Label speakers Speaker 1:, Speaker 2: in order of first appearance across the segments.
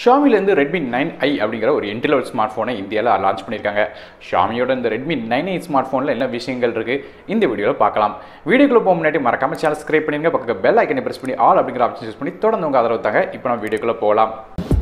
Speaker 1: ஷாமிலேருந்து Redmi nine I அப்படிங்கிற ஒரு entry level smart ஃபோனை இந்தியாவில் லான்ச் பண்ணியிருக்காங்க ஷாமியோட இந்த ரெட்மி நைன் ஐ ஸ்மார்ட் ஃபோனில் என்ன விஷயங்கள் இருக்குது இந்த வீடியோவில் பார்க்கலாம் வீடியோக்குள்ள போக முன்னாடி மறக்காம சேனல் சப்ஸ்கிரைப் பண்ணிருங்க பக்கத்தில் பெல் ஐக்கனை பிரஸ் பண்ணி ஆல் அப்படிங்கிற ஆப்ஷன் யூஸ் பண்ணி தொடர்ந்து உங்கள் ஆதரவு தாங்க இப்போ நம்ம வீடியோக்குள்ள போகலாம்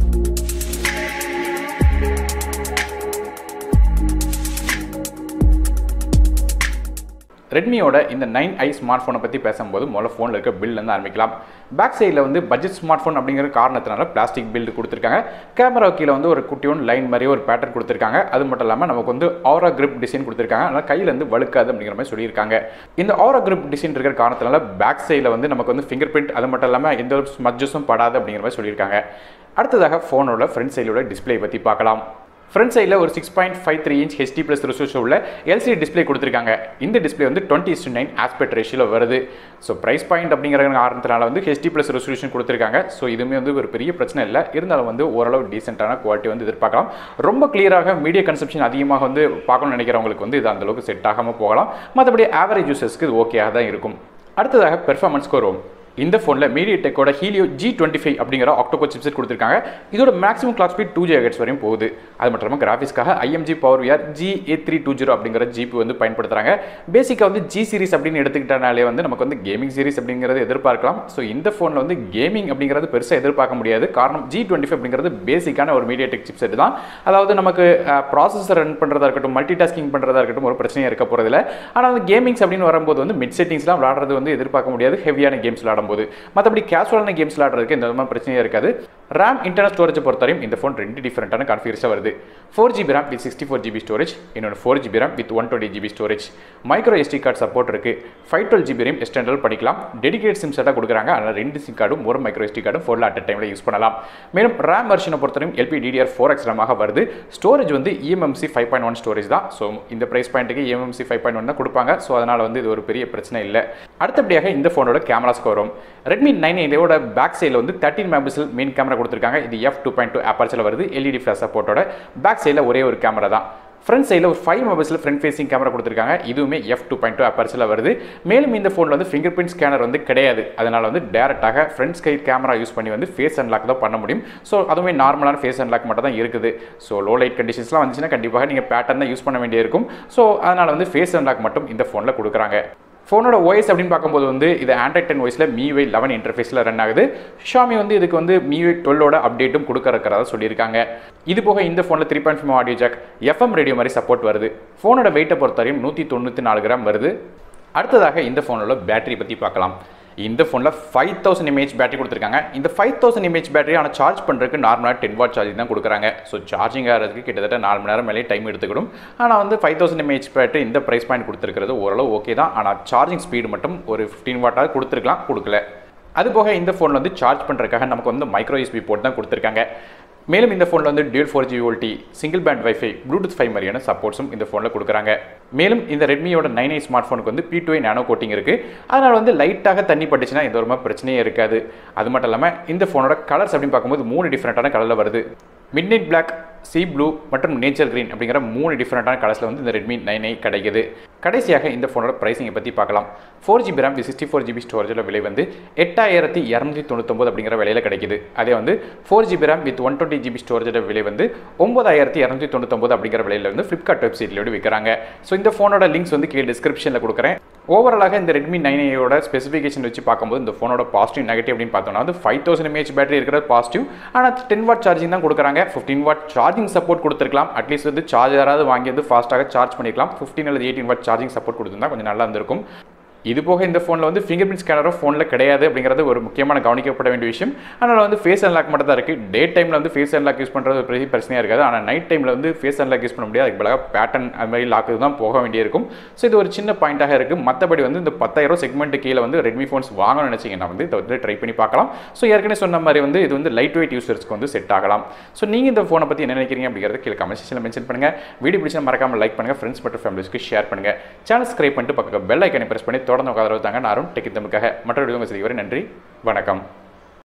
Speaker 1: ரெட்மியோட இந்த நைன் ஐ ஸ்மார்ட் ஃபோனை பற்றி பேசும்போது முதல்ல ஃபோனில் இருக்க பில்லேருந்து ஆரம்பிக்கலாம் பேக் சைடில் வந்து பட்ஜெட் ஸ்மார்ட் ஃபோன் அப்படிங்கிற காரணத்தினால பிளாஸ்டிக் பில்டு கொடுத்துருக்காங்க கேமரா கீழே வந்து ஒரு குட்டியோன் லைன் மாதிரி ஒரு பேட்டர்ன் கொடுத்துருக்காங்க அது மட்டும் இல்லாமல் நமக்கு வந்து ஆரா கிரிப் டிசைன் கொடுத்துருக்காங்க அதனால் கையில் வந்து வழுக்காது அப்படிங்கிற மாதிரி சொல்லியிருக்காங்க இந்த ஆரா கிரிப் டிசைன் இருக்கிற காரணத்தினால பேக் சைடில் வந்து நமக்கு வந்து ஃபிங்கர் பிரிண்ட் அது மட்டும் இல்லாமல் எந்த ஒரு ஸ்மஜஸும் படாது அப்படிங்கிற மாதிரி சொல்லியிருக்காங்க அடுத்ததாக ஃபோனோட ஃப்ரண்ட் சைடோட டிஸ்பிளே பற்றி பார்க்கலாம் ஃப்ரண்ட் சைடில் ஒரு six point five three inch HD plus resolution உள்ள எல்சிடி டிஸ்பிளே கொடுத்துருக்காங்க இந்த டிஸ்பிளே வந்து டுவெண்ட்டி இஸ்டு நைன் ஆஸ்பெக்ட் ரேஷியோவில் வருது ஸோ ப்ரைஸ் பாயிண்ட் அப்படிங்கிற காரணத்தினால வந்து ஹெச்டி ப்ளஸ் ரெசல்யூஷன் கொடுத்துருக்காங்க ஸோ இதுவுமே வந்து ஒரு பெரிய பிரச்சனை இல்லை இருந்தாலும் வந்து ஓரளவு டீசென்ட்டான குவாலிட்டி வந்து எதிர்பார்க்கலாம் ரொம்ப கிளியராக மீடியா கன்சப்ஷன் அதிகமாக வந்து பார்க்கணும்னு நினைக்கிறவங்களுக்கு வந்து இது அந்தளவுக்கு செட் ஆகாமல் போகலாம் மற்றபடி ஆவரேஜ் யூசர்ஸ்க்கு இது ஓகேயாக தான் இருக்கும் அடுத்ததாக பெர்ஃபார்மன்ஸ் வரும் இந்த ஃபோனில் மீடியடெக்கோட ஹீலியோ ஜி டுவெண்ட்டி ஃபைவ் அப்படிங்கிற ஆக்டோகோ சிப்செட் கொடுத்துருக்காங்க இதோட மேக்ஸிமம் கிளாக் ஸ்பீட் டூ ஜிஹெட்ஸ் வரையும் போகுது அது மட்டும் இல்லாமல் கிராஃபிக்ஸ்க்காக IMG power VR G A three two zero அப்படிங்கிற ஜிபி வந்து பயன்படுத்துகிறாங்க பேசிக்காக வந்து ஜி சீரிஸ் அப்படின்னு எடுத்துக்கிட்டனாலே வந்து நமக்கு வந்து கேமிங் சீரிஸ் அப்படிங்கிறது எதிர்பார்க்கலாம் ஸோ இந்த ஃபோனில் வந்து கேமிங் அப்படிங்கிறது பெருசாக எதிர்பார்க்க முடியாது காரணம் ஜி டுவெண்ட்டி ஃபைவ் அப்படிங்கிறது பேசிக்கான ஒரு மீடியாடெக் சிப்செட் தான் அதாவது நமக்கு ப்ராசஸர் ரன் பண்ணுறதா இருக்கட்டும் மல்டி டாஸ்கிங் பண்ணுறதா இருக்கட்டும் ஒரு பிரச்சனையாக இருக்க போகிறதில்ல ஆனால் வந்து கேமிங்ஸ் அப்படின்னு வரும்போது வந்து மிட் செட்டிங்ஸ்லாம் விளாடுறது வந்து எதிர்பார்க்க முடியாது ஹெவியான கேம்ஸ் விளாடும்போது மற்றபடி கேஷுவலான கேம்ஸ் விளாடுறதுக்கு இந்த மாதிரி பிரச்சனையாக இருக்காது ரேம் இன்டர்னல் ஸ்டோரேஜ் பொறுத்தவரையும் இந்த ஃபோன் ரெண்டு டிஃப்ரெண்ட்டான கான்ஃபிகரேஷன் வருது four GB RAM with sixty four GB storage இன்னொன்று four GB RAM with one twenty GB storage micro SD card support இருக்குது five twelve GB RAM extendable பண்ணிக்கலாம் டெடிகேட் சிம் செட்டாக கொடுக்குறாங்க அதனால் ரெண்டு சிம் கார்டும் ஒரு மைக்ரோ எஸ்டி கார்டும் ஃபோனில் அட் டைமில் யூஸ் பண்ணலாம் மேலும் ரேம் வெர்ஷனை பொறுத்தவரையும் எல்பி டிடிஆர் ஃபோர் எக்ஸ் ரேமாக வருது ஸ்டோரேஜ் வந்து eMMC five point one storage தான் ஸோ இந்த ப்ரைஸ் பாயிண்ட்டுக்கு இஎம்எம்சி ஃபைவ் பாயிண்ட் ஒன் தான் கொடுப்பாங்க ஸோ அதனால் வந்து இது ஒரு பெரிய பிரச்சனை இல்லை அடுத்தபடியாக இந்த ஃபோனோட கேமராஸ்க்கு வரும் ரெட்மி நைன் இதோட பேக் சைடில் வந்து தேர்ட்டின் மெகாபிக்சல் மெயின் கேமரா கொடுத்துருக்காங்க இது எஃப் டூ பாயிண்ட் டூ ஆப்பர்ச்சில் வருது எல்இடி ஃபிளாஷ் சப்போர்ட்டோட பேக் சைடில் ஒரே ஒரு கேமரா தான் ஃப்ரண்ட் சைடில் ஒரு five megapixel front facing camera கொடுத்துருக்காங்க இதுவுமே எஃப் டூ பாயிண்ட் டூ அப்பர்ச்சில் வருது மேலும் இந்த ஃபோனில் வந்து ஃபிங்கர் பிரிண்ட் ஸ்கேனர் வந்து கிடையாது அதனால் வந்து டேரெக்டாக ஃப்ரண்ட் ஸ்கை கேமரா யூஸ் பண்ணி வந்து ஃபேஸ் அன்லாக் தான் பண்ண முடியும் ஸோ அதுவுமே நார்மலான ஃபேஸ் அன்லாக் மட்டும் தான் இருக்குது ஸோ லோ லைட் கண்டிஷன்ஸ்லாம் வந்துச்சுன்னா கண்டிப்பாக நீங்கள் பேட்டர்ன் தான் யூஸ் பண்ண வேண்டியிருக்கும் ஸோ அதனால் வந்து ஃபேஸ் அன்லாக் மட்டும் இந்த ஃபோனில் கொடுக்குறாங்க ஃபோனோட ஓஎஸ் அப்படின்னு பார்க்கும்போது வந்து இது ஆண்ட்ராய்ட் டென் ஓஎஸில் மீவை லெவன் இன்டர்ஃபேஸில் ரன் ஆகுது ஷாமி வந்து இதுக்கு வந்து மீவை டுவெல்லோட அப்டேட்டும் கொடுக்க இருக்கிறதா சொல்லியிருக்காங்க இது போக இந்த ஃபோனில் three point five audio jack FM radio மாதிரி சப்போர்ட் வருது ஃபோனோட வெயிட்டை பொறுத்தவரையும் நூற்றி தொண்ணூற்றி நாலு கிராம் வருது அடுத்ததாக இந்த ஃபோனோட பேட்டரி பற்றி பார்க்கலாம் இந்த ஃபோனில் ஃபைவ் தௌசண்ட் எம்ஏஹெச் பேட்டரி கொடுத்துருக்காங்க இந்த ஃபைவ் தௌசண்ட் எம்ஏஹெச் பேட்டரி ஆனால் சார்ஜ் பண்ணுறதுக்கு நார்மலாக டென் வாட் சார்ஜ் தான் கொடுக்குறாங்க ஸோ சார்ஜிங் ஆகிறதுக்கு கிட்டத்தட்ட நாலு மணி நேரம் மேலே டைம் எடுத்துக்கிடும் ஆனால் வந்து ஃபைவ் தௌசண்ட் எம்ஏஹெச் பேட்டரி இந்த ப்ரைஸ் பாயிண்ட் கொடுத்துருக்கிறது ஓரளவு ஓகே தான் ஆனால் சார்ஜிங் ஸ்பீடு மட்டும் ஒரு ஃபிஃப்டீன் வாட்டாவது கொடுத்துருக்கலாம் கொடுக்கல அது போக இந்த ஃபோனில் வந்து சார்ஜ் பண்ணுறதுக்காக நமக்கு வந்து மைக்ரோ யூஸ்பி போர்ட் தான் கொடுத்துருக்காங்க மேலும் இந்த ஃபோனில் வந்து dual four G VoLTE single band WiFi Bluetooth five மாதிரியான சப்போர்ட்ஸும் இந்த ஃபோனில் கொடுக்குறாங்க மேலும் இந்த ரெட்மியோட நைன் ஐ ஸ்மார்ட் ஃபோனுக்கு வந்து பி டூ நானோ கோட்டிங் இருக்குது அதனால் வந்து லைட்டாக தண்ணி பட்டுச்சுன்னா எந்த ஒரு பிரச்சனையே இருக்காது அது மட்டும் இல்லாமல் இந்த ஃபோனோட கலர்ஸ் அப்படின்னு பார்க்கும்போது மூணு டிஃப்ரெண்ட்டான கலரில் வருது midnight black sea blue மற்றும் நேச்சர் கிரீன் அப்படிங்கிற மூணு டிஃப்ரெண்ட்டான கலர்ஸில் வந்து இந்த ரெட்மி நைன் ஐ கிடைக்குது கடைசியாக இந்த ஃபோனோட ப்ரைஸிங்கை பற்றி பார்க்கலாம் four GB RAM sixty four GB ஸ்டோரேஜோட விலை வந்து எட்டாயிரத்தி இரநூத்தி தொண்ணூத்தொம்பது அப்படிங்கிற விலையில் கிடைக்குது அதே வந்து four GB RAM with one twenty GB ஸ்டோரேஜோட விலை வந்து ஒன்பதாயிரத்தி இரநூத்தி தொண்ணூத்தொம்பது அப்படிங்கிற விலையில் வந்து ஃப்ளிப்கார்ட் வெப்சைட்லோடு விற்கிறாங்க ஸோ இந்த ஃபோனோட லிங்க்ஸ் வந்து கீழே டிஸ்கிரிப்ஷனில் கொடுக்குறேன் ஓவராலாக இந்த ரெட்மி நைன் ஐயோட ஸ்பெசிஃபிகேஷன் வச்சு பார்க்கும்போது இந்த ஃபோனோட பாசிட்டிவ் நெகட்டிவ் அப்படின்னு பார்த்தோம்னா வந்து ஃபைவ் தௌசண்ட் எம்ஏஹெச் பேட்டரி இருக்கிறது பாசிட்டிவ் ஆனால் டென் வாட் சார்ஜிங் தான் கொடுக்குறாங்க ஃபிஃப்டின் வாட் சார்ஜிங் சப்போர்ட் கொடுத்துருக்கலாம் அட்லீஸ்ட் வந்து சார்ஜராவது வாங்கி வந்து ஃபாஸ்ட்டாக சார்ஜ் பண்ணிக்கலாம் ஃபிஃப்டின் அல்லது எயிட்டின் வாட் சார்ஜிங் சப்போர்ட் கொடுத்துருந்தா கொஞ்சம் நல்லா இருந்திருக்கும் இது போக இந்த ஃபோனில் வந்து ஃபிங்கர் பிரிண்ட் ஸ்கேனரும் ஃபோனில் கிடையாது அப்படிங்கிறது ஒரு முக்கியமான கவனிக்கப்பட வேண்டிய விஷயம் அதனால் வந்து ஃபேஸ் அன்லாக் மட்டும் தான் இருக்குது டே டைமில் வந்து ஃபேஸ் அன்லாக் யூஸ் பண்ணுறது ஒரு பெரிய பிரச்சனையாக இருக்காது ஆனால் நைட் டைமில் வந்து ஃபேஸ் அன்லாக் யூஸ் பண்ண முடியாது அதுக்கு பதிலாக பேட்டர்ன் அது மாதிரி லாக்கு தான் போக வேண்டியிருக்கும் ஸோ இது ஒரு சின்ன பாயிண்ட்டாக இருக்குது மற்றபடி வந்து இந்த பத்தாயிரம் செக்மெண்ட் கீழே வந்து ரெட்மி ஃபோன்ஸ் வாங்கணும்னு நினச்சிங்கன்னா வந்து இதை வந்து ட்ரை பண்ணி பார்க்கலாம் ஸோ ஏற்கனவே சொன்ன மாதிரி வந்து இது வந்து லைட் வெயிட் யூசர்ஸ்க்கு வந்து செட் ஆகலாம் ஸோ நீங்கள் இந்த ஃபோனை பற்றி என்ன நினைக்கிறீங்க அப்படிங்கிறத கீழே கமெண்ட் செக்ஷனில் மென்ஷன் பண்ணுங்கள் வீடியோ பிடிச்சா மறக்காமல் லைக் பண்ணுங்கள் ஃப்ரெண்ட்ஸ் மற்றும் ஃபேமிலிஸ்க்கு ஷேர் பண்ணுங்கள் சேனல் சப்ஸ்கிரைப் பண்ணிட்டு பக்கம் பெல் ஐக்கனை ப்ரெஸ் பண்ணி தொடர்ந்து உட்கார தாங்க நாரும் டெக்கி தமிழுக்காக மற்றொரு வீடியோ செய்வரை நன்றி வணக்கம்